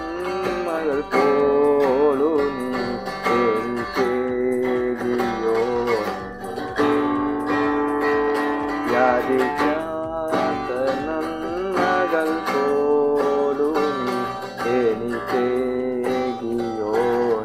നന്മകൾ പോലു നീ എനിക്കേകിയോ യാചിക്കാത്ത നന്മകൾ പോലു നീ എനിക്കേകിയോ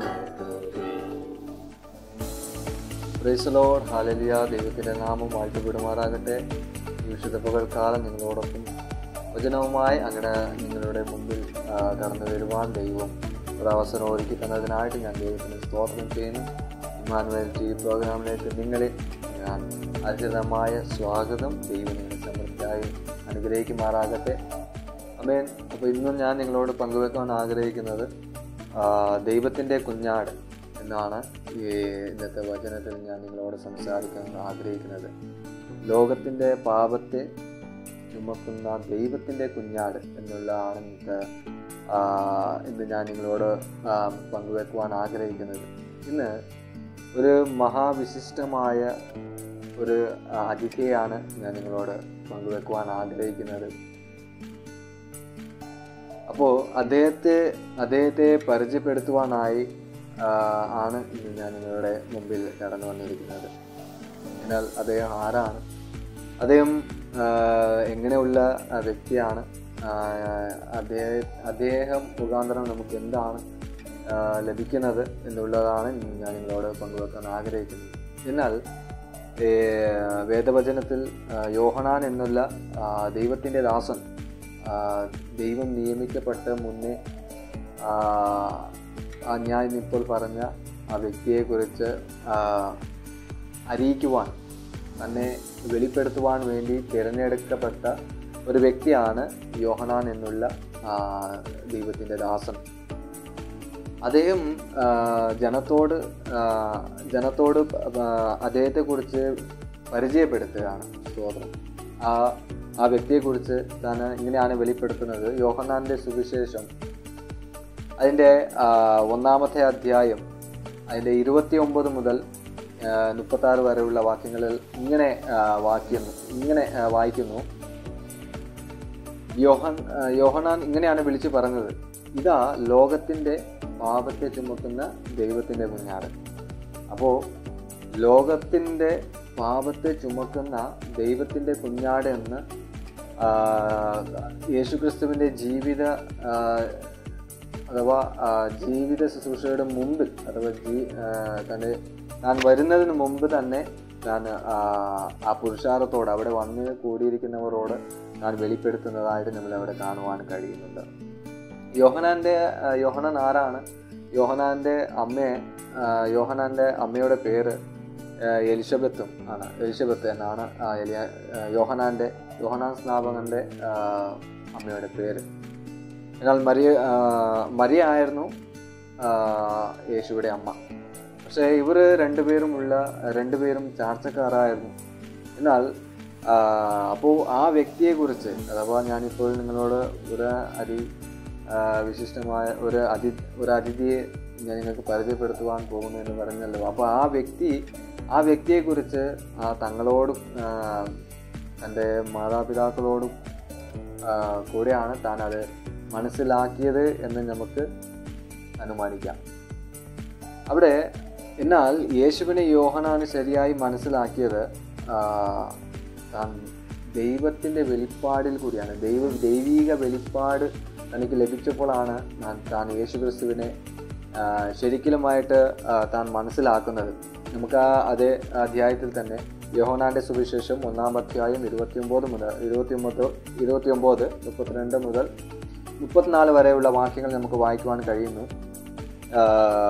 പ്രൈസലോഡ് ഹാലലിയ ദൈവത്തിൻ്റെ നാമം വാഴ്ത്തപ്പെടുമാറാകട്ടെ ഈ വിശുദ്ധ പകൽക്കാലം നിങ്ങളോടൊപ്പം വചനവുമായി അങ്ങനെ നിങ്ങളുടെ മുമ്പിൽ ആ, കടന്നു വരുവാൻ ദൈവം ഒരു അവസരം ഒരുക്കി തന്നതിനായിട്ട് ഞാൻ ദൈവത്തിന് സ്തോത്രം ചെയ്യുന്നു ഇമാനുവൽ ടി പ്രോഗ്രാമിലേക്ക് നിങ്ങളെ ഞാൻ അർഹിതമായ സ്വാഗതം ദൈവം നിങ്ങളെ സമൃദ്ധിയായി അനുഗ്രഹിക്കുമാറാകട്ടെ അമേൻ അപ്പോൾ ഇന്നും ഞാൻ നിങ്ങളോട് പങ്കുവെക്കാൻ ആഗ്രഹിക്കുന്നത് ആ, ദൈവത്തിൻ്റെ കുഞ്ഞാട് എന്നാണ് ഈ ഇന്നത്തെ വചനത്തിൽ ഞാൻ നിങ്ങളോട് സംസാരിക്കാൻ ആഗ്രഹിക്കുന്നത് ലോകത്തിൻ്റെ പാപത്തെ ചുമക്കുന്ന ദൈവത്തിൻ്റെ കുഞ്ഞാട് എന്നുള്ളതാണ് ഇന്നത്തെ ആ, ഇന്ന് ഞാൻ നിങ്ങളോട് ആ, പങ്കുവെക്കുവാൻ ആഗ്രഹിക്കുന്നത് ഇന്ന് ഒരു മഹാവിശിഷ്ടമായ ഒരു ആ, അതിഥിയെയാണ് ഞാൻ നിങ്ങളോട് പങ്കുവെക്കുവാൻ ആഗ്രഹിക്കുന്നത് അപ്പോൾ അദ്ദേഹത്തെ അദ്ദേഹത്തെ പരിചയപ്പെടുത്തുവാനായി ആ, ആണ് ഇന്ന് ഞാൻ നിങ്ങളുടെ മുമ്പിൽ കടന്നു വന്നിരിക്കുന്നത് എന്നാൽ അദ്ദേഹം ആരാണ് അദ്ദേഹം ആ, എങ്ങനെയുള്ള ആ, വ്യക്തിയാണ് ആ, അദ്ദേഹം അദ്ദേഹം മുഖാന്തരം നമുക്ക് എന്താണ് ആ, ലഭിക്കുന്നത് എന്നുള്ളതാണ് ഇന്ന് ഞാൻ നിങ്ങളോട് പങ്കുവെക്കാൻ ആഗ്രഹിക്കുന്നത് എന്നാൽ ഏ, വേദവചനത്തിൽ ആ, യോഹനാൻ എന്നുള്ള ആ, ദൈവത്തിൻ്റെ ദാസൻ ആ, ദൈവം നിയമിക്കപ്പെട്ട് മുന്നേ ആ, ആ ഞാൻ ഇപ്പോൾ പറഞ്ഞ ആ വ്യക്തിയെക്കുറിച്ച് ആ, അറിയിക്കുവാൻ തന്നെ വെളിപ്പെടുത്തുവാൻ വേണ്ടി തിരഞ്ഞെടുക്കപ്പെട്ട ഒരു വ്യക്തിയാണ് യോഹനാൻ എന്നുള്ള ആ, ദൈവത്തിൻ്റെ ദാസൻ അദ്ദേഹം ആ, ജനത്തോട് ആ, ജനത്തോട് ആ, അദ്ദേഹത്തെക്കുറിച്ച് പരിചയപ്പെടുത്തുകയാണ് സ്തോത്രം ആ ആ വ്യക്തിയെക്കുറിച്ച് താൻ ഇങ്ങനെയാണ് വെളിപ്പെടുത്തുന്നത് യോഹന്നാൻ്റെ സുവിശേഷം അതിൻ്റെ ആ, ഒന്നാമത്തെ അധ്യായം അതിൻ്റെ ഇരുപത്തി ഒമ്പത് മുതൽ മുപ്പത്താറ് വരെയുള്ള വാക്യങ്ങളിൽ ഇങ്ങനെ ആ, വാക്യം ഇങ്ങനെ ആ, വായിക്കുന്നു യോഹൻ ആ, യോഹനാൻ ഇങ്ങനെയാണ് വിളിച്ചു പറഞ്ഞത് ഇതാ ലോകത്തിൻ്റെ പാപത്തെ ചുമക്കുന്ന ദൈവത്തിൻ്റെ കുഞ്ഞാട് അപ്പോൾ ലോകത്തിൻ്റെ പാപത്തെ ചുമക്കുന്ന ദൈവത്തിൻ്റെ കുഞ്ഞാട് എന്ന് ആ, യേശുക്രിസ്തുവിൻ്റെ ജീവിത ആ, അഥവാ ആ, ജീവിത ശുശ്രൂഷയുടെ മുമ്പിൽ അഥവാ ജീ ആ, തൻ്റെ താൻ വരുന്നതിന് മുമ്പ് തന്നെ താൻ ആ, ആ പുരുഷാരത്തോട് അവിടെ വന്ന് കൂടിയിരിക്കുന്നവരോട് താൻ വെളിപ്പെടുത്തുന്നതായിട്ട് നമ്മൾ അവിടെ കാണുവാൻ കഴിയുന്നുണ്ട് യോഹനാൻ്റെ ആ, യോഹനാൻ ആരാണ് യോഹനാൻ്റെ അമ്മയെ ആ, യോഹനാൻ്റെ അമ്മയുടെ പേര് ആ, എലിസബത്തും ആണ് എലിസബത്ത് എന്നാണ് ആ, എലിയ ആ, യോഹനാൻ്റെ യോഹനാൻ സ്നാപകൻ്റെ ആ, അമ്മയുടെ പേര് എന്നാൽ മരിയ ആ, മരിയ ആയിരുന്നു ആ, യേശുവിടെ അമ്മ പക്ഷേ ഇവർ രണ്ടുപേരുമുള്ള രണ്ടുപേരും ചാർച്ചക്കാരായിരുന്നു എന്നാൽ അപ്പോൾ ആ വ്യക്തിയെക്കുറിച്ച് അഥവാ ഞാനിപ്പോൾ നിങ്ങളോട് ഒരു അതി ആ, വിശിഷ്ടമായ ഒരു അതി ഒരു അതിഥിയെ ഞാൻ നിങ്ങൾക്ക് പരിചയപ്പെടുത്തുവാൻ പോകുന്നു എന്ന് പറഞ്ഞല്ലോ അപ്പോൾ ആ വ്യക്തി ആ വ്യക്തിയെക്കുറിച്ച് ആ തങ്ങളോടും ആ, തൻ്റെ മാതാപിതാക്കളോടും ആ, കൂടെയാണ് താൻ അത് മനസ്സിലാക്കിയത് എന്ന് നമുക്ക് അനുമാനിക്കാം അവിടെ എന്നാൽ യേശുവിനെ യോഹനാന് ശരിയായി മനസ്സിലാക്കിയത് ആ, താൻ ദൈവത്തിൻ്റെ വെളിപ്പാടിൽ കൂടിയാണ് ദൈവ ദൈവീക വെളിപ്പാട് തനിക്ക് ലഭിച്ചപ്പോഴാണ് ഞാൻ താൻ യേശു ക്രിസ്തുവിനെ ആ, ശരിക്കലുമായിട്ട് ആ, താൻ മനസ്സിലാക്കുന്നത് നമുക്ക് ആ അതേ അധ്യായത്തിൽ തന്നെ യോഹനാന്റെ സുവിശേഷം ഒന്നാം അധ്യായം ഇരുപത്തിയൊമ്പത് മുതൽ ഇരുപത്തിയൊമ്പത് ഇരുപത്തിയൊമ്പത് മുപ്പത്തിരണ്ട് മുതൽ മുപ്പത്തിനാല് വരെയുള്ള വാക്യങ്ങൾ നമുക്ക് വായിക്കുവാൻ കഴിയുന്നു ആ,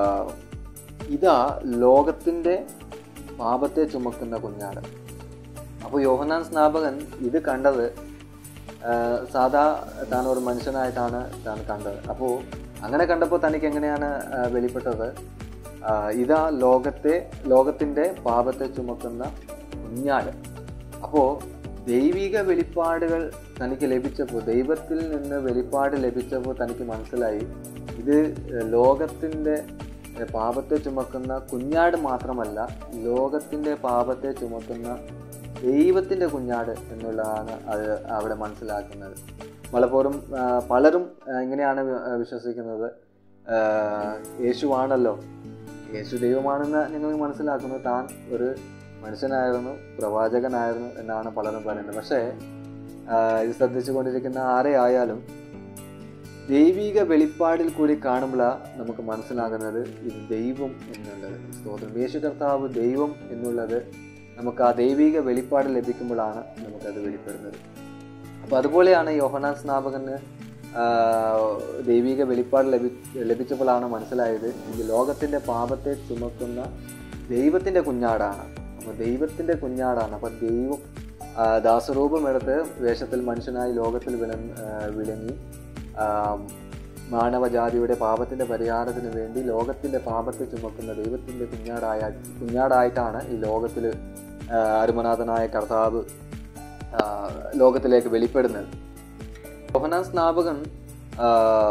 ഇതാ ലോകത്തിൻ്റെ പാപത്തെ ചുമക്കുന്ന കുഞ്ഞാട് അപ്പോൾ യോഹനാൻ സ്നാപകൻ ഇത് കണ്ടത് ആ, സാധാ താൻ ഒരു മനുഷ്യനായിട്ടാണ് താൻ കണ്ടത് അപ്പോൾ അങ്ങനെ കണ്ടപ്പോൾ തനിക്ക് എങ്ങനെയാണ് ആ, വെളിപ്പെട്ടത് ആ, ഇതാ ലോകത്തെ ലോകത്തിൻ്റെ പാപത്തെ ചുമക്കുന്ന കുഞ്ഞാട് അപ്പോൾ ദൈവിക വെളിപ്പാടുകൾ തനിക്ക് ലഭിച്ചപ്പോൾ ദൈവത്തിൽ നിന്ന് വെളിപ്പാട് ലഭിച്ചപ്പോൾ തനിക്ക് മനസ്സിലായി ഇത് ലോകത്തിൻ്റെ ഏഹ്, പാപത്തെ ചുമക്കുന്ന കുഞ്ഞാട് മാത്രമല്ല ലോകത്തിൻ്റെ പാപത്തെ ചുമക്കുന്ന ദൈവത്തിൻ്റെ കുഞ്ഞാട് എന്നുള്ളതാണ് അത് അവിടെ മനസ്സിലാക്കുന്നത് പലപ്പോഴും ആ, പലരും ആ, ഇങ്ങനെയാണ് വി- ആ, വിശ്വസിക്കുന്നത് ആ, യേശുവാണല്ലോ യേശു ദൈവമാണെന്ന് നിങ്ങൾ മനസ്സിലാക്കുന്നു താൻ ഒരു മനുഷ്യനായിരുന്നു പ്രവാചകനായിരുന്നു എന്നാണ് പലരും പറയുന്നത് പക്ഷേ ആ, ഇത് ശ്രദ്ധിച്ചു കൊണ്ടിരിക്കുന്ന ആരെ ആയാലും ദൈവിക വെളിപ്പാടിൽ കൂടി കാണുമ്പോഴാണ് നമുക്ക് മനസ്സിലാകുന്നത് ഇത് ദൈവം എന്നുള്ളത് സ്തോത്രം യേശു കർത്താവ് ദൈവം എന്നുള്ളത് നമുക്ക് ആ ദൈവിക വെളിപ്പാട് ലഭിക്കുമ്പോഴാണ് നമുക്കത് വെളിപ്പെടുന്നത് അപ്പോൾ അതുപോലെയാണ് യോഹനാൻ സ്നാപകന് ആ, ദൈവിക വെളിപ്പാട് ലഭി ലഭിച്ചപ്പോഴാണ് മനസ്സിലായത് ഇത് ലോകത്തിൻ്റെ പാപത്തെ ചുമക്കുന്ന ദൈവത്തിൻ്റെ കുഞ്ഞാടാണ് അപ്പോൾ ദൈവത്തിൻ്റെ കുഞ്ഞാടാണ് അപ്പോൾ ദൈവം ആ, ദാസരൂപമെടുത്ത് വേഷത്തിൽ മനുഷ്യനായി ലോകത്തിൽ വിള ആ, വിളങ്ങി ആ, മാനവജാതിയുടെ പാപത്തിൻ്റെ പരിഹാരത്തിന് വേണ്ടി ലോകത്തിൻ്റെ പാപത്തെ ചുമക്കുന്ന ദൈവത്തിൻ്റെ കുഞ്ഞാടായ കുഞ്ഞാടായിട്ടാണ് ഈ ലോകത്തിൽ അരുമനാഥനായ കർത്താവ് ആ, ലോകത്തിലേക്ക് വെളിപ്പെടുന്നത് യോഹനാൻ സ്നാപകൻ ആ,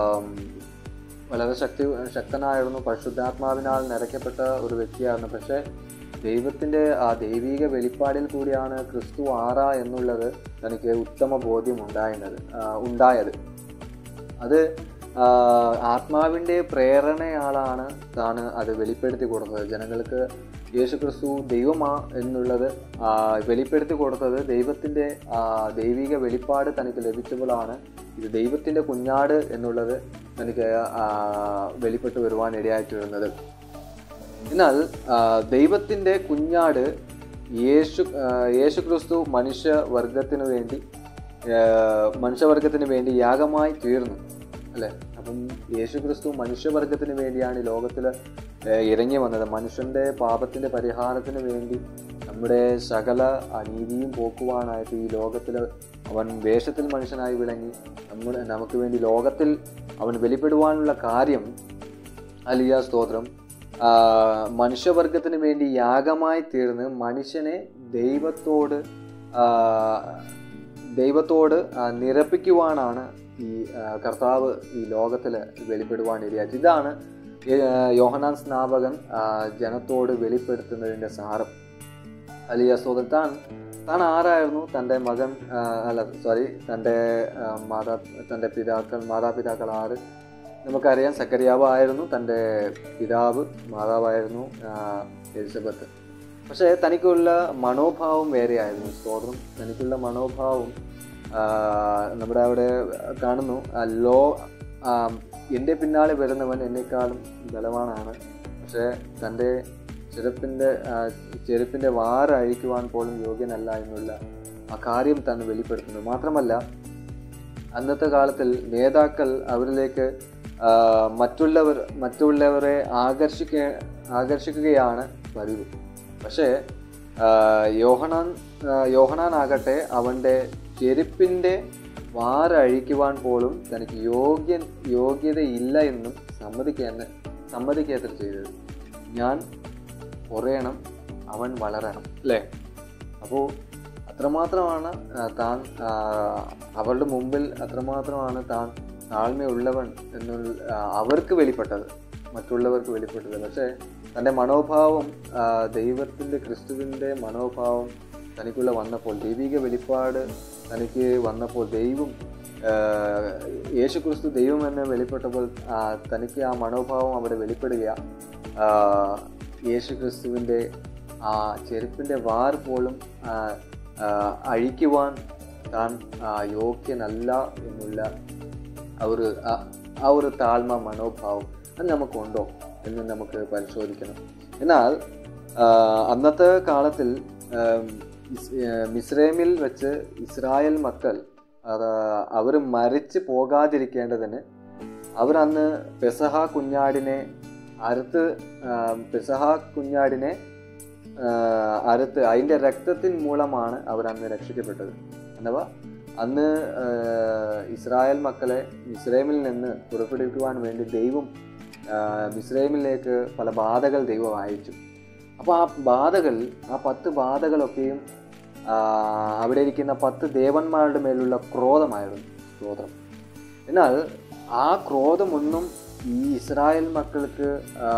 വളരെ ശക്തി ശക്തനായിരുന്നു പരിശുദ്ധാത്മാവിനാൽ നിറയ്ക്കപ്പെട്ട ഒരു വ്യക്തിയായിരുന്നു പക്ഷേ ദൈവത്തിൻ്റെ ആ ദൈവിക വെളിപ്പാടിൽ കൂടിയാണ് ക്രിസ്തു ആറ എന്നുള്ളത് തനിക്ക് ഉത്തമ ബോധ്യം ഉണ്ടായത് ഉണ്ടായത് അത് ആ, ആത്മാവിൻ്റെ പ്രേരണയാളാണ് താൻ അത് വെളിപ്പെടുത്തി കൊടുത്തത് ജനങ്ങൾക്ക് യേശു ക്രിസ്തു ദൈവമാ എന്നുള്ളത് ആ, വെളിപ്പെടുത്തി കൊടുത്തത് ദൈവത്തിൻ്റെ ആ, ദൈവിക വെളിപ്പാട് തനിക്ക് ലഭിച്ചപ്പോഴാണ് ഇത് ദൈവത്തിൻ്റെ കുഞ്ഞാട് എന്നുള്ളത് തനിക്ക് ആ, വെളിപ്പെട്ട് വരുവാൻ ഇടയായിട്ട് വരുന്നത് എന്നാൽ ആ, ദൈവത്തിൻ്റെ കുഞ്ഞാട് യേശു ആ, യേശു ക്രിസ്തു മനുഷ്യവർഗത്തിനു വേണ്ടി ആ, മനുഷ്യവർഗത്തിന് വേണ്ടി യാഗമായി തീർന്നു അല്ലേ അപ്പം യേശു ക്രിസ്തു മനുഷ്യവർഗത്തിന് വേണ്ടിയാണ് ഈ ലോകത്തിൽ ഇറങ്ങി വന്നത് മനുഷ്യൻ്റെ പാപത്തിൻ്റെ പരിഹാരത്തിന് വേണ്ടി നമ്മുടെ സകല അനീതിയും പോക്കുവാനായിട്ട് ഈ ലോകത്തിൽ അവൻ വേഷത്തിൽ മനുഷ്യനായി വിളങ്ങി നമ്മുടെ നമുക്ക് വേണ്ടി ലോകത്തിൽ അവൻ വെളിപ്പെടുവാനുള്ള കാര്യം അലിയ സ്തോത്രം ആ, മനുഷ്യവർഗത്തിന് വേണ്ടി യാഗമായി തീർന്ന് മനുഷ്യനെ ദൈവത്തോട് ആ, ദൈവത്തോട് ആ, നിരപ്പിക്കുവാനാണ് ഈ ആ, കർത്താവ് ഈ ലോകത്തിൽ വെളിപ്പെടുവാൻ ഇടയാച്ചത് ഇതാണ് ഈ, ആ, യോഹനാൻ സ്നാപകൻ ആ, ജനത്തോട് വെളിപ്പെടുത്തുന്നതിൻ്റെ സാരം അലിയ സ്തോത്രം താൻ താൻ ആരായിരുന്നു തൻ്റെ മകൻ ആ, അല്ല സോറി തൻ്റെ ആ, മാതാ തൻ്റെ പിതാക്കൾ മാതാപിതാക്കൾ ആറ് നമുക്കറിയാം സക്കരിയാവ് ആയിരുന്നു തൻ്റെ പിതാവ് മാതാവായിരുന്നു ആ, എലിസബത്ത് പക്ഷേ തനിക്കുള്ള മനോഭാവം വേറെയായിരുന്നു സ്തോത്രം തനിക്കുള്ള മനോഭാവം ആ, നമ്മുടെ അവിടെ കാണുന്നു ആ, ലോ ആ, എൻ്റെ പിന്നാലെ വരുന്നവൻ എന്നെക്കാളും ബലവാനാണ് പക്ഷേ തൻ്റെ ചെരുപ്പിൻ്റെ ആ, ചെരുപ്പിൻ്റെ വാര അഴിക്കുവാൻ പോലും യോഗ്യനല്ല എന്നുള്ള ആ കാര്യം താൻ വെളിപ്പെടുത്തുന്നു മാത്രമല്ല അന്നത്തെ കാലത്തിൽ നേതാക്കൾ അവരിലേക്ക് ആ, മറ്റുള്ളവർ മറ്റുള്ളവരെ ആകർഷിക്ക ആകർഷിക്കുകയാണ് പതിവ് പക്ഷേ ആ, യോഹനാൻ ആ, യോഹനാനാകട്ടെ അവൻ്റെ ചെരുപ്പിൻ്റെ വാരഴിക്കുവാൻ പോലും തനിക്ക് യോഗ്യ യോഗ്യതയില്ല എന്നും സമ്മതിക്കാൻ സമ്മതിക്കാത്ര ചെയ്തത് ഞാൻ കുറയണം അവൻ വളരണം അല്ലേ അപ്പോൾ അത്രമാത്രമാണ് ആ, താൻ ആ, അവരുടെ മുമ്പിൽ അത്രമാത്രമാണ് താൻ താഴ്മയുള്ളവൻ എന്നുള്ള ആ, അവർക്ക് വെളിപ്പെട്ടത് മറ്റുള്ളവർക്ക് വെളിപ്പെട്ടത് പക്ഷേ തൻ്റെ മനോഭാവം ആ, ദൈവത്തിൻ്റെ ക്രിസ്തുവിൻ്റെ മനോഭാവം തനിക്കുള്ള വന്നപ്പോൾ ദൈവിക വെളിപ്പാട് തനിക്ക് വന്നപ്പോൾ ദൈവം ആ, യേശു ക്രിസ്തു ദൈവം എന്ന് വെളിപ്പെട്ടപ്പോൾ ആ, തനിക്ക് ആ മനോഭാവം അവിടെ വെളിപ്പെടുക ആ, യേശു ക്രിസ്തുവിൻ്റെ ആ ചെരുപ്പിൻ്റെ വാർ പോലും ആ, ആ, അഴിക്കുവാൻ താൻ ആ, യോഗ്യനല്ല എന്നുള്ള ആ ഒരു ആ- ആ ഒരു താഴ്മ മനോഭാവം അത് നമുക്കുണ്ടോ എന്ന് നമുക്ക് പരിശോധിക്കണം എന്നാൽ ആ, അന്നത്തെ കാലത്തിൽ ആം, ഇസ്- ഏ, മിസ്രൈമിൽ വെച്ച് ഇസ്രായേൽ മക്കൾ അത് അവർ മരിച്ച് പോകാതിരിക്കേണ്ടതിന് അവർ അന്ന് പെസഹ കുഞ്ഞാടിനെ അറുത്ത് ആ, പെസഹ കുഞ്ഞാടിനെ ആ, അറുത്ത് അതിൻ്റെ രക്തത്തിൻ മൂലമാണ് അവർ അന്ന് രക്ഷിക്കപ്പെട്ടത് അഥവാ അന്ന് ആ, ഇസ്രായേൽ മക്കളെ മിസ്രൈമിൽ നിന്ന് പുറപ്പെടുവിക്കുവാൻ വേണ്ടി ദൈവം ആ, മിസ്രൈമിലേക്ക് പല ബാധകൾ ദൈവം അയച്ചു അപ്പോൾ ആ ബാധകൾ ആ പത്ത് ബാധകളൊക്കെയും ആ, അവിടെ ഇരിക്കുന്ന പത്ത് ദേവന്മാരുടെ മേലുള്ള ക്രോധമായിരുന്നു ക്രോധം എന്നാൽ ആ ക്രോധമൊന്നും ഈ ഇസ്രായേൽ മക്കൾക്ക് ആ,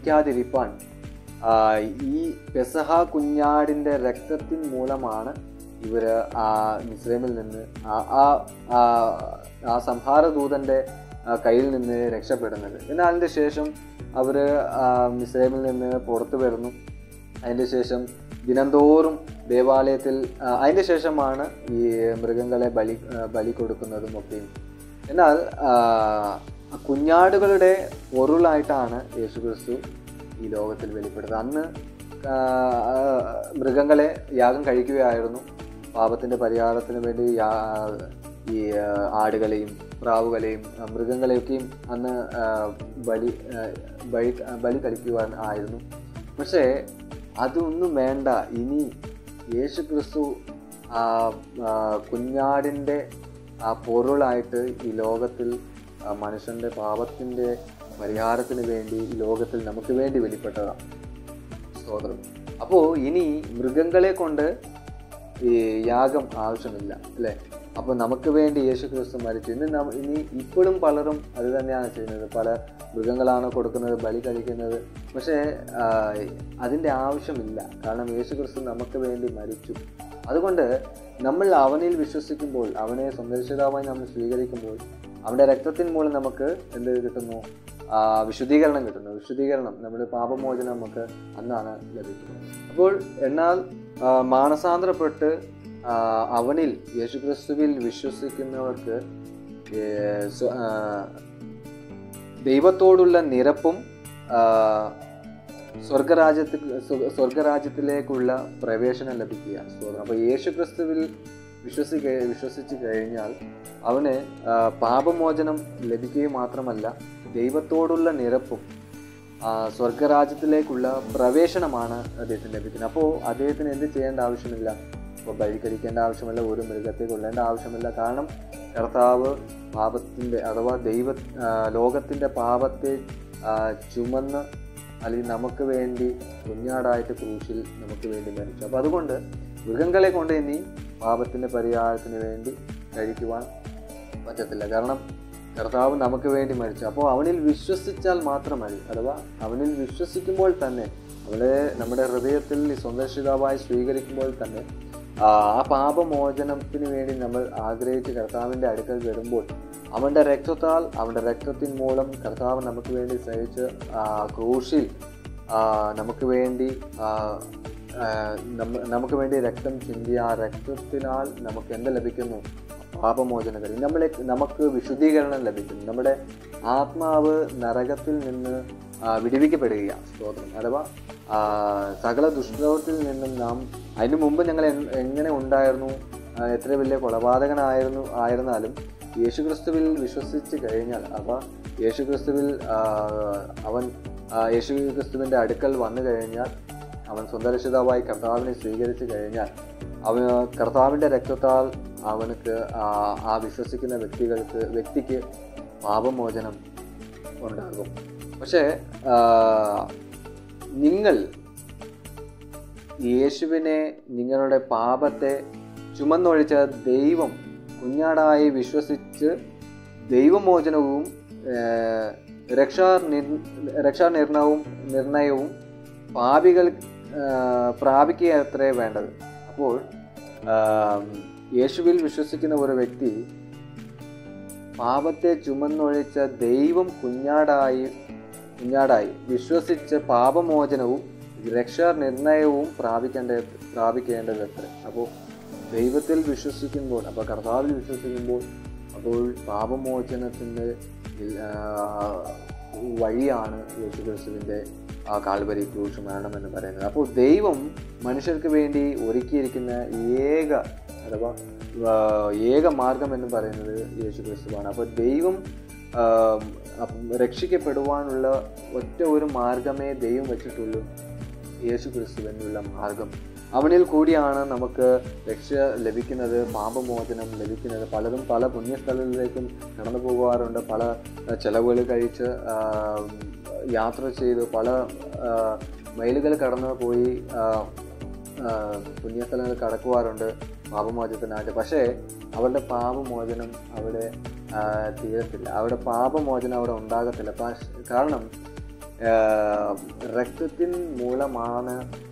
ഭവിക്കാതിരിപ്പാൻ ആ, ഈ പെസഹ കുഞ്ഞാടിൻ്റെ രക്തത്തിൻ മൂലമാണ് ഇവര് ആ മിസ്രൈമിൽ നിന്ന് ആ ആ- ആ ആ സംഹാരദൂതന്റെ ആ, കയ്യിൽ നിന്ന് രക്ഷപ്പെടുന്നത് എന്നാൽ അതിൻ്റെ ശേഷം അവർ മിസ്രൈമിൽ നിന്ന് പുറത്തു വരുന്നു അതിൻ്റെ ശേഷം ദിനംതോറും ദേവാലയത്തിൽ ആ, അതിൻ്റെ ശേഷമാണ് ഈ മൃഗങ്ങളെ ബലി ആ, ബലി കൊടുക്കുന്നതും ഒക്കെയും എന്നാൽ ആ, കുഞ്ഞാടുകളുടെ പൊരുളായിട്ടാണ് യേശുക്രിസ്തു ഈ ലോകത്തിൽ വെളിപ്പെടുന്നത് അന്ന് ആ, മൃഗങ്ങളെ യാഗം കഴിക്കുകയായിരുന്നു പാപത്തിൻ്റെ പരിഹാരത്തിന് വേണ്ടി യാ- ഈ ആ, ആടുകളെയും പ്രാവുകളെയും ആ, മൃഗങ്ങളെയൊക്കെയും അന്ന് ആ, ബലി ആ, ബലി ബലി കഴിക്കുവാൻ ആയിരുന്നു പക്ഷേ അതൊന്നും വേണ്ട ഇനി യേശു ക്രിസ്തു ആ ആ, കുഞ്ഞാടിൻ്റെ ആ പൊരുളായിട്ട് ഈ ലോകത്തിൽ ആ, മനുഷ്യൻ്റെ പാപത്തിൻ്റെ പരിഹാരത്തിന് വേണ്ടി ഈ ലോകത്തിൽ നമുക്ക് വേണ്ടി വെളിപ്പെട്ടതാണ് സ്തോത്രം അപ്പോൾ ഇനി മൃഗങ്ങളെ കൊണ്ട് ഈ യാഗം ആവശ്യമില്ല അല്ലേ അപ്പോൾ നമുക്ക് വേണ്ടി യേശു ക്രിസ്തു മരിച്ചു ഇന്ന് നം- ഇനി ഇപ്പോഴും പലരും അത് തന്നെയാണ് ചെയ്യുന്നത് പല മൃഗങ്ങളാണ് കൊടുക്കുന്നത് ബലി കഴിക്കുന്നത് പക്ഷേ ആ, അതിൻ്റെ ആവശ്യമില്ല കാരണം യേശു ക്രിസ്തു നമുക്ക് വേണ്ടി മരിച്ചു അതുകൊണ്ട് നമ്മൾ അവനിൽ വിശ്വസിക്കുമ്പോൾ അവനെ സന്ദർശിതാവായി നമ്മൾ സ്വീകരിക്കുമ്പോൾ അവൻ്റെ രക്തത്തിൻ മൂലം നമുക്ക് എന്ത് കിട്ടുന്നു ആ, വിശുദ്ധീകരണം കിട്ടുന്നു വിശുദ്ധീകരണം നമ്മുടെ പാപമോചനം നമുക്ക് അന്നാണ് ലഭിക്കുന്നത് അപ്പോൾ എന്നാൽ ആ, മാനസാന്തരപ്പെട്ട് ആ, അവനിൽ യേശുക്രിസ്തുവിൽ വിശ്വസിക്കുന്നവർക്ക് ഏ, സ്വ- ആ, ദൈവത്തോടുള്ള നിരപ്പും ആ, സ്വർഗരാജ്യത്തിൽ സ്വ- സ്വർഗരാജ്യത്തിലേക്കുള്ള പ്രവേശനം ലഭിക്കുക സ്തോത്രം അപ്പോൾ യേശുക്രിസ്തുവിൽ വിശ്വസിക്ക വിശ്വസിച്ച് കഴിഞ്ഞാൽ അവന് ആ, പാപമോചനം ലഭിക്കുകയും മാത്രമല്ല ദൈവത്തോടുള്ള നിരപ്പും ആ, സ്വർഗരാജ്യത്തിലേക്കുള്ള പ്രവേശനമാണ് അദ്ദേഹത്തിന് ലഭിക്കുന്നത് അപ്പോൾ അദ്ദേഹത്തിന് എന്ത് ചെയ്യേണ്ട ആവശ്യമില്ല ഇപ്പോൾ ബലി കഴിക്കേണ്ട ആവശ്യമില്ല ഒരു മൃഗത്തെ കൊല്ലേണ്ട ആവശ്യമില്ല കാരണം കർത്താവ് പാപത്തിൻ്റെ അഥവാ ദൈവ ആ, ലോകത്തിൻ്റെ പാപത്തെ ആ, ചുമന്ന് അല്ലെങ്കിൽ നമുക്ക് വേണ്ടി കുഞ്ഞാടായിട്ട് ക്രൂശിൽ നമുക്ക് വേണ്ടി മരിച്ചു അപ്പോൾ അതുകൊണ്ട് മൃഗങ്ങളെ കൊണ്ട് ഇനി പാപത്തിൻ്റെ പരിഹാരത്തിന് വേണ്ടി കഴിക്കുവാൻ പറ്റത്തില്ല കാരണം കർത്താവ് നമുക്ക് വേണ്ടി മരിച്ചു അപ്പോൾ അവനിൽ വിശ്വസിച്ചാൽ മാത്രം മതി അഥവാ അവനിൽ വിശ്വസിക്കുമ്പോൾ തന്നെ അവനെ നമ്മുടെ ഹൃദയത്തിൽ സന്ദർശിതാവായി സ്വീകരിക്കുമ്പോൾ തന്നെ ആ ആ പാപമോചനത്തിന് വേണ്ടി നമ്മൾ ആഗ്രഹിച്ച് കർത്താവിൻ്റെ അടുക്കൽ വരുമ്പോൾ അവൻ്റെ രക്തത്താൽ അവൻ്റെ രക്തത്തിൻ മൂലം കർത്താവ് നമുക്ക് വേണ്ടി സഹിച്ച് ആ ക്രൂശിൽ ആ, നമുക്ക് വേണ്ടി ആ, ആ, നമ്മ- നമുക്ക് വേണ്ടി രക്തം ചിന്തിയ ആ രക്തത്തിനാൽ നമുക്ക് എന്ത് ലഭിക്കുന്നു പാപമോചനം കഴിയും നമ്മളെ നമുക്ക് വിശുദ്ധീകരണം ലഭിക്കുന്നു നമ്മുടെ ആത്മാവ് നരകത്തിൽ നിന്ന് ആ, വിടുവിക്കപ്പെടുകയാണ് സ്തോത്രം അഥവാ ആ, സകല ദുഷ്പ്രവൃത്തിയിൽ നിന്നും നാം അതിനു മുമ്പ് ഞങ്ങൾ എൻ- എങ്ങനെ ഉണ്ടായിരുന്നു ആ, എത്ര വലിയ കൊലപാതകനായിരുന്നു ആയിരുന്നാലും യേശുക്രിസ്തുവിൽ വിശ്വസിച്ച് കഴിഞ്ഞാൽ അപ്പോൾ യേശുക്രിസ്തുവിൽ ആ, അവൻ ആ, യേശുക്രിസ്തുവിൻ്റെ അടുക്കൽ വന്നു കഴിഞ്ഞാൽ അവൻ സ്വന്തരക്ഷിതാവായി കർത്താവിനെ സ്വീകരിച്ചു കഴിഞ്ഞാൽ അവന് കർത്താവിൻ്റെ രക്തത്താൽ അവനക്ക് ആ ആ വിശ്വസിക്കുന്ന വ്യക്തികൾക്ക് വ്യക്തിക്ക് പാപമോചനം ഉണ്ടാകും പക്ഷേ ആ, നിങ്ങൾ യേശുവിനെ നിങ്ങളുടെ പാപത്തെ ചുമന്നൊഴിച്ച ദൈവം കുഞ്ഞാടായി വിശ്വസിച്ച് ദൈവമോചനവും ഏർ, രക്ഷാ നിർ- രക്ഷാ നിർണയവും നിർണയവും പാപികൾ ഏർ, പ്രാപിക്കുകയത്രേ വേണ്ടത് അപ്പോൾ ആം, യേശുവിൽ വിശ്വസിക്കുന്ന ഒരു വ്യക്തി പാപത്തെ ചുമന്നൊഴിച്ച ദൈവം കുഞ്ഞാടായി കുഞ്ഞാടായി വിശ്വസിച്ച് പാപമോചനവും രക്ഷാ നിർണയവും പ്രാപിക്കേണ്ട പ്രാപിക്കേണ്ടതത്ര അപ്പോൾ ദൈവത്തിൽ വിശ്വസിക്കുമ്പോൾ അപ്പോൾ കർത്താവിൽ വിശ്വസിക്കുമ്പോൾ അപ്പോൾ പാപമോചനത്തിൻ്റെ ആ, വഴിയാണ് യേശുക്രിസ്തുവിൻ്റെ ആ കാൽവരി ക്രൂശ് മരണം എന്ന് പറയുന്നത് അപ്പോൾ ദൈവം മനുഷ്യർക്ക് വേണ്ടി ഒരുക്കിയിരിക്കുന്ന ഏക അഥവാ ആ, ഏക മാർഗം എന്ന് പറയുന്നത് യേശു ക്രിസ്തുവാണ് അപ്പോൾ ദൈവം ആ, അപ്പം രക്ഷിക്കപ്പെടുവാനുള്ള ഒറ്റ ഒരു മാർഗമേ ദൈവം വെച്ചിട്ടുള്ളൂ യേശു ക്രിസ്തു എന്നുള്ള മാർഗം അവനിൽ കൂടിയാണ് നമുക്ക് രക്ഷ ലഭിക്കുന്നത് പാപമോചനം ലഭിക്കുന്നത് പലരും പല പുണ്യസ്ഥലങ്ങളിലേക്കും കടന്നു പോകാറുണ്ട് പല ചിലവുകൾ കഴിച്ച് ആ, യാത്ര ചെയ്ത് പല ആ, മൈലുകൾ കടന്നു പോയി ആ, ആ, പുണ്യസ്ഥലങ്ങൾ കടക്കുവാറുണ്ട് പാപമോചനത്തിനായിട്ട് പക്ഷേ അവരുടെ പാപമോചനം അവിടെ ആ, തീരത്തില്ല അവിടെ പാപമോചനം അവിടെ ഉണ്ടാകത്തില്ല പക്ഷ- കാരണം ആ, രക്തത്തിൻ മൂലമാണ്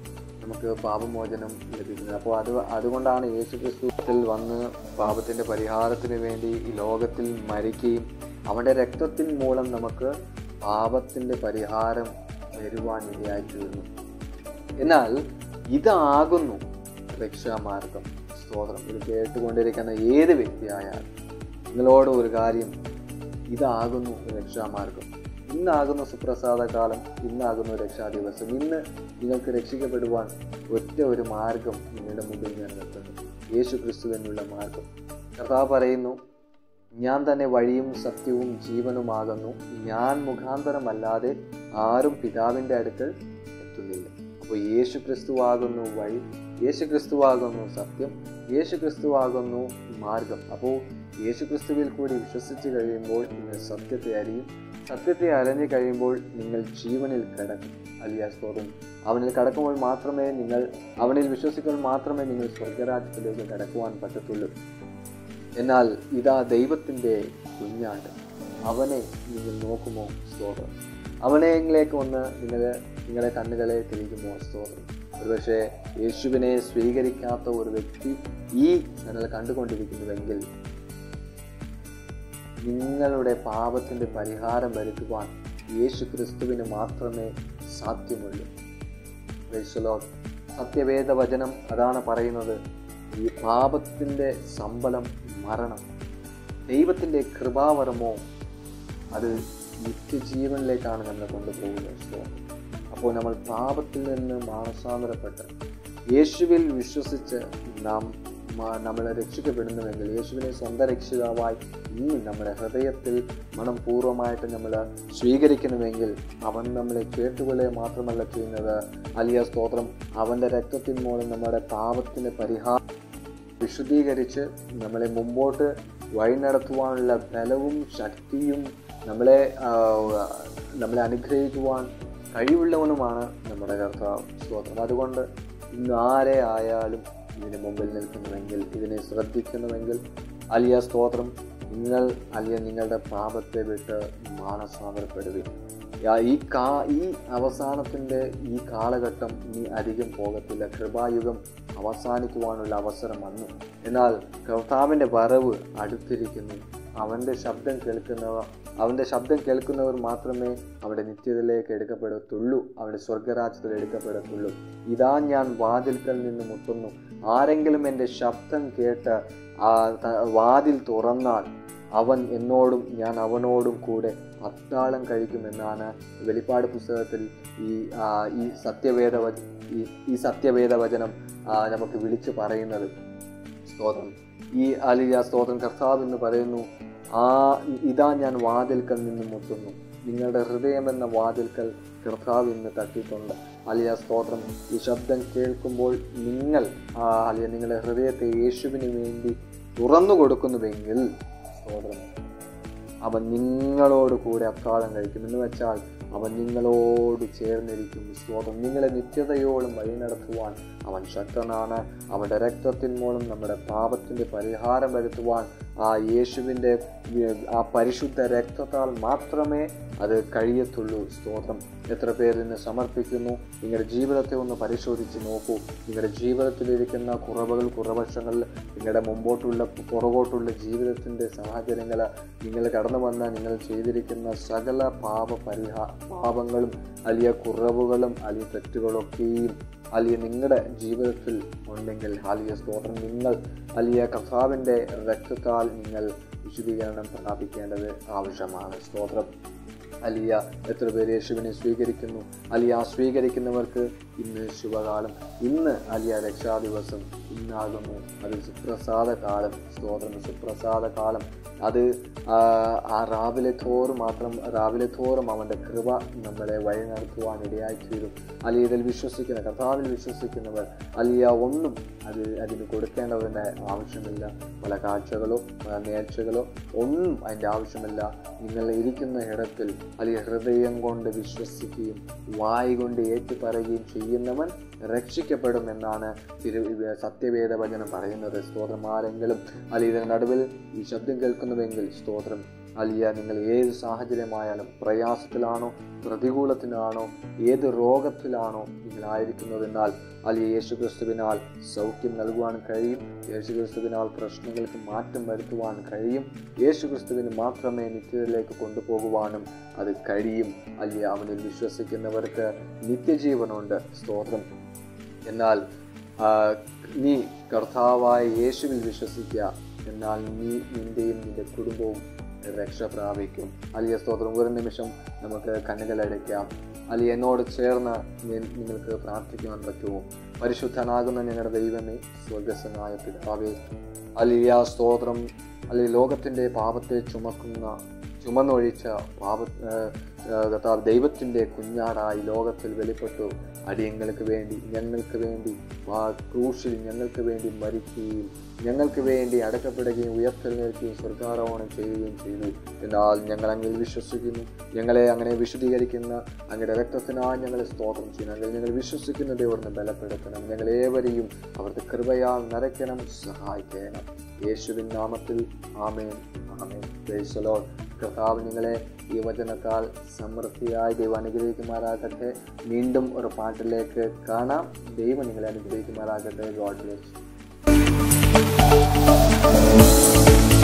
നമുക്ക് പാപമോചനം ലഭിക്കുന്നത് അപ്പോൾ അത് അതുകൊണ്ടാണ് യേശു ക്രിസ്തുത്തിൽ വന്ന് പാപത്തിൻ്റെ പരിഹാരത്തിന് വേണ്ടി ഈ ലോകത്തിൽ മരിക്കുകയും അവൻ്റെ രക്തത്തിൻ മൂലം നമുക്ക് പാപത്തിൻ്റെ പരിഹാരം വരുവാൻ ഇടയായിത്തീർന്നു എന്നാൽ ഇതാകുന്നു രക്ഷാമാർഗം സ്തോത്രം ഇത് കേട്ടുകൊണ്ടിരിക്കുന്ന ഏത് വ്യക്തിയായാലും നിങ്ങളോട് ഒരു കാര്യം ഇതാകുന്നു രക്ഷാമാർഗം ഇന്നാകുന്നു സുപ്രസാദ കാലം ഇന്നാകുന്നു രക്ഷാ ദിവസം ഇന്ന് നിങ്ങൾക്ക് രക്ഷിക്കപ്പെടുവാൻ ഒറ്റ ഒരു മാർഗം നിങ്ങളുടെ മുമ്പിൽ ഞാൻ നിർത്തുന്നു യേശു ക്രിസ്തു എന്നുള്ള മാർഗം കർത്താവ് പറയുന്നു ഞാൻ തന്നെ വഴിയും സത്യവും ജീവനുമാകുന്നു ഞാൻ മുഖാന്തരമല്ലാതെ ആരും പിതാവിൻ്റെ അടുക്കൽ എത്തുന്നില്ല അപ്പോൾ യേശു ക്രിസ്തുവാകുന്നു വഴി യേശു ക്രിസ്തുവാകുന്നു സത്യം യേശു ക്രിസ്തുവാകുന്നു മാർഗം അപ്പോൾ യേശു ക്രിസ്തുവിൽ കൂടി വിശ്വസിച്ച് കഴിയുമ്പോൾ നിങ്ങൾ സത്യത്തെ അറിയും സത്യത്തെ അറിഞ്ഞു കഴിയുമ്പോൾ നിങ്ങൾ ജീവനിൽ കിടക്കും അലിയ സ്തോത്രം അവനിൽ കടക്കുമ്പോൾ മാത്രമേ നിങ്ങൾ അവനിൽ വിശ്വസിക്കുമ്പോൾ മാത്രമേ നിങ്ങൾ സ്വർഗരാജ്യത്തിലേക്ക് കടക്കുവാൻ പറ്റത്തുള്ളൂ എന്നാൽ ഇതാ ദൈവത്തിൻ്റെ കുഞ്ഞാണ്ട് അവനെ നിങ്ങൾ നോക്കുമോ സ്തോത്രം അവനെങ്കിലേക്ക് ഒന്ന് നിങ്ങൾ നിങ്ങളുടെ കണ്ണുകളെ തിരികുമോ സ്തോത്രം ഒരുപക്ഷെ യേശുവിനെ സ്വീകരിക്കാത്ത ഒരു വ്യക്തി ഈ നിങ്ങൾ കണ്ടുകൊണ്ടിരിക്കുന്നുവെങ്കിൽ നിങ്ങളുടെ പാപത്തിൻ്റെ പരിഹാരം വരുത്തുവാൻ യേശു ക്രിസ്തുവിന് മാത്രമേ സാധ്യമുള്ളൂ ക്രൈസ്തലോർ സത്യവേദ വചനം അതാണ് പറയുന്നത് ഈ പാപത്തിൻ്റെ ശമ്പളം മരണം ദൈവത്തിൻ്റെ കൃപാവരമോ അത് നിത്യജീവനിലേക്കാണ് നമ്മളെ കൊണ്ടുപോകുന്നത് സോ അപ്പോൾ നമ്മൾ പാപത്തിൽ നിന്ന് മാനസാന്തരപ്പെട്ട് യേശുവിൽ വിശ്വസിച്ച് നാം മ- നമ്മളെ രക്ഷിക്കപ്പെടുന്നുവെങ്കിൽ യേശുവിനെ സ്വന്തം രക്ഷിതാവായി ഇന്ന് നമ്മുടെ ഹൃദയത്തിൽ മനം പൂർണ്ണമായിട്ട് നമ്മൾ സ്വീകരിക്കുന്നുവെങ്കിൽ അവൻ നമ്മളെ കേട്ടുകൊള്ളുക മാത്രമല്ല ചെയ്യുന്നത് അലിയ സ്തോത്രം അവൻ്റെ രക്തത്തിൻ മൂലം നമ്മുടെ പാപത്തിന് പരിഹാരം വിശുദ്ധീകരിച്ച് നമ്മളെ മുമ്പോട്ട് വഴി നടത്തുവാനുള്ള ബലവും ശക്തിയും നമ്മളെ ആ, നമ്മളെ അനുഗ്രഹിക്കുവാൻ കഴിവുള്ളവനുമാണ് നമ്മുടെ കർത്താവ് സ്തോത്രം അതുകൊണ്ട് ഇന്ന് ആരെ ആയാലും ഇതിന് മുമ്പിൽ നിൽക്കുന്നുവെങ്കിൽ ഇതിനെ ശ്രദ്ധിക്കുന്നുവെങ്കിൽ അലിയ സ്തോത്രം നിങ്ങൾ അലിയ നിങ്ങളുടെ പാപത്തെ വിട്ട് മാനസാന്തരപ്പെടുകയും യാ- ഈ കാ ഈ അവസാനത്തിൻ്റെ ഈ കാലഘട്ടം ഇനി അധികം പോകത്തില്ല കൃപായുഗം അവസാനിക്കുവാനുള്ള അവസരം വന്നു എന്നാൽ കർത്താവിൻ്റെ വരവ് അടുത്തിരിക്കുന്നു അവൻ്റെ ശബ്ദം കേൾക്കുന്നവർ അവൻ്റെ ശബ്ദം കേൾക്കുന്നവർ മാത്രമേ അവിടെ നിത്യതയിലേക്ക് എടുക്കപ്പെടത്തുള്ളൂ അവിടെ സ്വർഗരാജ്യത്തിൽ എടുക്കപ്പെടത്തുള്ളൂ ഇതാ ഞാൻ വാതിൽക്കൽ നിന്ന് മുട്ടുന്നു ആരെങ്കിലും എൻ്റെ ശബ്ദം കേട്ട് ആ ത- വാതിൽ തുറന്നാൽ അവൻ എന്നോടും ഞാൻ അവനോടും കൂടെ അത്താളം കഴിക്കുമെന്നാണ് വെളിപ്പാട് പുസ്തകത്തിൽ ഈ ആ, ഈ സത്യവേദ വച- ഈ ഈ സത്യവേദ വചനം ആ, നമുക്ക് വിളിച്ചു പറയുന്നത് സ്തോത്രം ഈ അലിയ സ്തോത്രം കർത്താവ് എന്ന് പറയുന്നു ആ ഇതാ ഞാൻ വാതിൽക്കൽ നിന്ന് മുട്ടുന്നു നിങ്ങളുടെ ഹൃദയം എന്ന വാതിൽക്കൽ കർത്താവ് ഇന്ന് തട്ടിയിട്ടുണ്ട് അലിയ സ്തോത്രം ഈ ശബ്ദം കേൾക്കുമ്പോൾ നിങ്ങൾ ആ അലിയ നിങ്ങളുടെ ഹൃദയത്തെ യേശുവിന് വേണ്ടി തുറന്നു കൊടുക്കുന്നുവെങ്കിൽ സ്തോത്രം അവൻ നിങ്ങളോട് കൂടെ അത്താഴം കഴിക്കും എന്ന് വെച്ചാൽ അവൻ നിങ്ങളോട് ചേർന്നിരിക്കും സ്തോത്രം നിങ്ങളെ നിത്യതയോളം വഴി നടത്തുവാൻ അവൻ ശക്തനാണ് അവൻ്റെ രക്തത്തിൻ മൂലം നമ്മുടെ പാപത്തിൻ്റെ പരിഹാരം വരുത്തുവാൻ ആ യേശുവിൻ്റെ ആ പരിശുദ്ധ രക്തത്താൽ മാത്രമേ അത് കഴിയത്തുള്ളൂ സ്തോത്രം എത്ര പേരിന് സമർപ്പിക്കുന്നു നിങ്ങളുടെ ജീവിതത്തെ ഒന്ന് പരിശോധിച്ച് നോക്കൂ നിങ്ങളുടെ ജീവിതത്തിലിരിക്കുന്ന കുറവുകൾ കുറവശങ്ങൾ നിങ്ങളുടെ മുമ്പോട്ടുള്ള പുറകോട്ടുള്ള ജീവിതത്തിൻ്റെ സാഹചര്യങ്ങൾ നിങ്ങൾ കടന്നു വന്ന നിങ്ങൾ ചെയ്തിരിക്കുന്ന സകല പാപ പരിഹാ പാപങ്ങളും വലിയ കുറവുകളും വലിയ തെറ്റുകളൊക്കെയും അലിയ നിങ്ങളുടെ ജീവിതത്തിൽ ഉണ്ടെങ്കിൽ അലിയ സ്തോത്രം നിങ്ങൾ അലിയ കർത്താവിൻ്റെ രക്തത്താൽ നിങ്ങൾ വിശുദ്ധീകരണം പ്രാപിക്കേണ്ടത് ആവശ്യമാണ് സ്തോത്രം അലിയ എത്ര പേര് യേശുവിനെ സ്വീകരിക്കുന്നു അലിയ ആ സ്വീകരിക്കുന്നവർക്ക് ഇന്ന് ശുഭകാലം ഇന്ന് അലിയ രക്ഷാ ദിവസം ഇന്നാകുന്നു അത് സുപ്രസാദ കാലം സ്തോത്രം സുപ്രസാദ കാലം അത് ആ, ആ രാവിലെ തോറും മാത്രം രാവിലെ തോറും അവൻ്റെ കൃപ നമ്മളെ വഴി നടത്തുവാൻ ഇടയായി തീരും അലിയ ഇതിൽ വിശ്വസിക്കുന്ന കർത്താവിൽ വിശ്വസിക്കുന്നവർ അലിയ ഒന്നും അത് അതിന് കൊടുക്കേണ്ടതിൻ്റെ ആവശ്യമില്ല പല കാഴ്ചകളോ പല നേർച്ചകളോ ഒന്നും അതിൻ്റെ ആവശ്യമില്ല നിങ്ങൾ ഇരിക്കുന്ന ഇടത്തിൽ അല്ലെങ്കിൽ ഹൃദയം കൊണ്ട് വിശ്വസിക്കുകയും വായി കൊണ്ട് ഏറ്റുപറയുകയും ചെയ്യുന്നവൻ രക്ഷിക്കപ്പെടും എന്നാണ് തിരു സത്യവേദ വചനം പറയുന്നത് സ്തോത്രം ആരെങ്കിലും അല്ലെങ്കിൽ ഇതിന് നടുവിൽ ഈ ശബ്ദം കേൾക്കുന്നുവെങ്കിൽ സ്തോത്രം അലിയ നിങ്ങൾ ഏത് സാഹചര്യമായാലും പ്രയാസത്തിലാണോ പ്രതികൂലത്തിലാണോ ഏത് രോഗത്തിലാണോ നിങ്ങളായിരിക്കുന്നതെന്നാൽ അലിയ യേശു ക്രിസ്തുവിനാൽ സൗഖ്യം നൽകുവാൻ കഴിയും യേശു ക്രിസ്തുവിനാൽ പ്രശ്നങ്ങൾക്ക് മാറ്റം വരുത്തുവാൻ കഴിയും യേശു ക്രിസ്തുവിന് മാത്രമേ നിത്യതയിലേക്ക് കൊണ്ടുപോകുവാനും അത് കഴിയും അലിയ അവനിൽ വിശ്വസിക്കുന്നവർക്ക് നിത്യജീവനുണ്ട് സ്തോത്രം എന്നാൽ ആ, നീ കർത്താവായ യേശുവിൽ വിശ്വസിക്കുക എന്നാൽ നീ നിന്റെയും നിന്റെ കുടുംബവും രക്ഷ പ്രാപിക്കും അലിയ സ്തോത്രം ഒരു നിമിഷം നമുക്ക് കണ്ണുകളടയ്ക്കാം അലി എന്നോട് ചേർന്ന് ഞാൻ നിങ്ങൾക്ക് പ്രാർത്ഥിക്കുവാൻ പറ്റുമോ പരിശുദ്ധനാകുന്ന ഞങ്ങളുടെ ദൈവമേ സ്വർഗസ്വനായ പിതാവേ അലിയ സ്തോത്രം അല്ലെ ലോകത്തിൻ്റെ പാപത്തെ ചുമക്കുന്ന ചുമന്നൊഴിച്ച പാപ ഏഹ്, ഏഹ്, കർത്താവ് ദൈവത്തിൻ്റെ കുഞ്ഞാടായി ലോകത്തിൽ വെളിപ്പെട്ടു അടിയങ്ങൾക്ക് വേണ്ടി ഞങ്ങൾക്ക് വേണ്ടി ആ ക്രൂശിൽ ഞങ്ങൾക്ക് വേണ്ടി മരിക്കുകയും ഞങ്ങൾക്ക് വേണ്ടി അടക്കപ്പെടുകയും ഉയർത്തെഴുന്നേൽക്കുകയും സ്വർഗാരോഹണം ചെയ്യുകയും ചെയ്തു എന്നാൽ ഞങ്ങൾ അങ്ങിൽ വിശ്വസിക്കുന്നു ഞങ്ങളെ അങ്ങനെ വിശദീകരിക്കുന്ന അങ്ങയുടെ രക്തത്തിനായി ഞങ്ങളെ സ്തോത്രം ചെയ്യുന്നു അങ്ങനെ ഞങ്ങൾ വിശ്വസിക്കുന്ന ദൈവറിനെ ബലപ്പെടുത്തണം ഞങ്ങളേവരെയും അവർക്ക് കൃപയാൽ നിറയ്ക്കണം സഹായിക്കണം യേശുവിൻ നാമത്തിൽ ആമേൻ ആമേൻ ജയ്സലോ കർത്താവ് നിങ്ങളെ ഈ വചനത്താൽ സമൃദ്ധിയായി ദൈവം അനുഗ്രഹിക്കുമാറാകട്ടെ വീണ്ടും ഒരു പാട്ടിലേക്ക് കാണാം ദൈവം നിങ്ങളെ അനുഗ്രഹിക്കുമാറാകട്ടെ ഗോഡ് ബ്ലെസ്